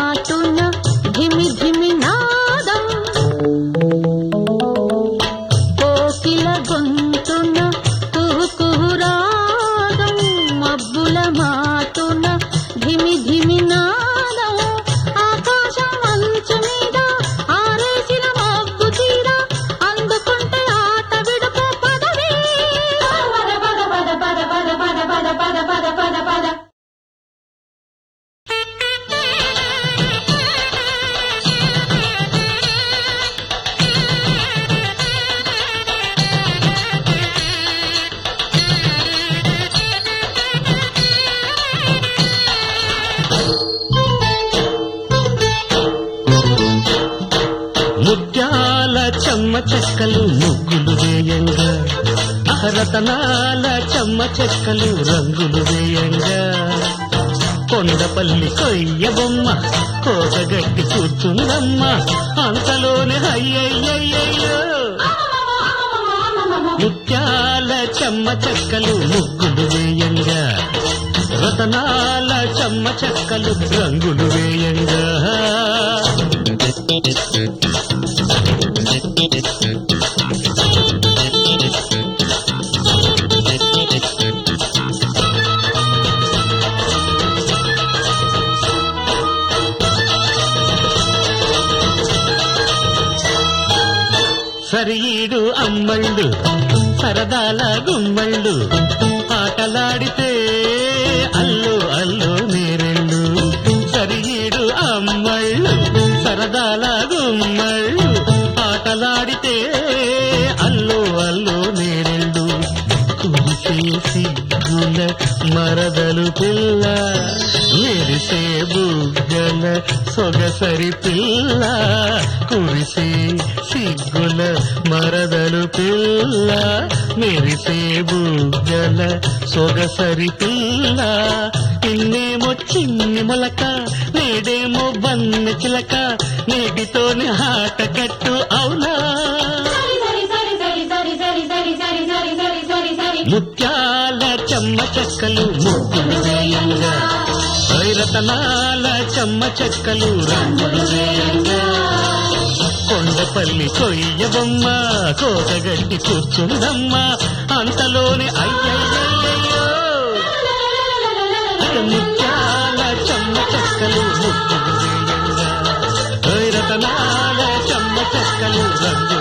మాటున ధిమి ధిమి నాదం కోకిల గొంతున కుహు కుహు రాగం మబ్బుల మాటున ధిమి ధిమి నాదం ఆకాశం అంచు మీద ఆరేసిన మబ్బు తీర అందుకుంటే ఆట విడుపు పదవే పద పద పద పద పద పద పద పద పద పద పద ముత్యాల చెమ్మ చెక్కలు ముగ్గులు వేయంగా అహరతనాల చెమ్మ చెక్కలు రంగులు వేయంగా కొండపల్లి కొయ్య బొమ్మ కోటగట్టి కూర్చుందమ్మ అంతలోనే అయ్యయ్యయ్యో ముత్యాల చెమ్మ చెక్కలు ముగ్గులు వేయంగా రతనాల చెమ్మ చెక్కలు రంగులు వేయంగా సరిఈడు అమ్మళ్ళు సరదాల గుమ్మళ్ళు ఆటలాడితే అల్లు అల్లు నేరెళ్ళు సరిఈడు అమ్మళ్ళు సరదాల గుమ్మళ్ళు ఆటలాడితే అల్లు అల్లు నేరెళ్ళు కురిసే సిగ్గుల మరదలు పిల్ల మెరిసే బుగ్గల సొగసరి పిల్ల కురిసే సిగ్గుల మరదలు పిల్ల మెరిసే బుగ్గల సొగసరి పిల్ల ఇన్నేమో చిన్ని మొలక నేడేమో బన్న చిలక నేటితోని ఆట కట్టు అవునా సరి సరి సరి సరి సరి సరి సరి సరి సరి సరి సరి ముత్యాల చెమ్మ చెక్కలు ముగ్గులు వేయంగా వైరతనాల చెమ్మ చెక్కలు రంగులు వేయంగా కొండపల్లి కొయ్య బొమ్మ కోటగట్టి కూర్చుందమ్మ అంతలోని అయ్యయ్యయ్యో ముత్యాల చెమ్మ చెక్కలు ముగ్గులు వేయంగా వైరతనాల చెమ్మ చెక్కలు రంగులు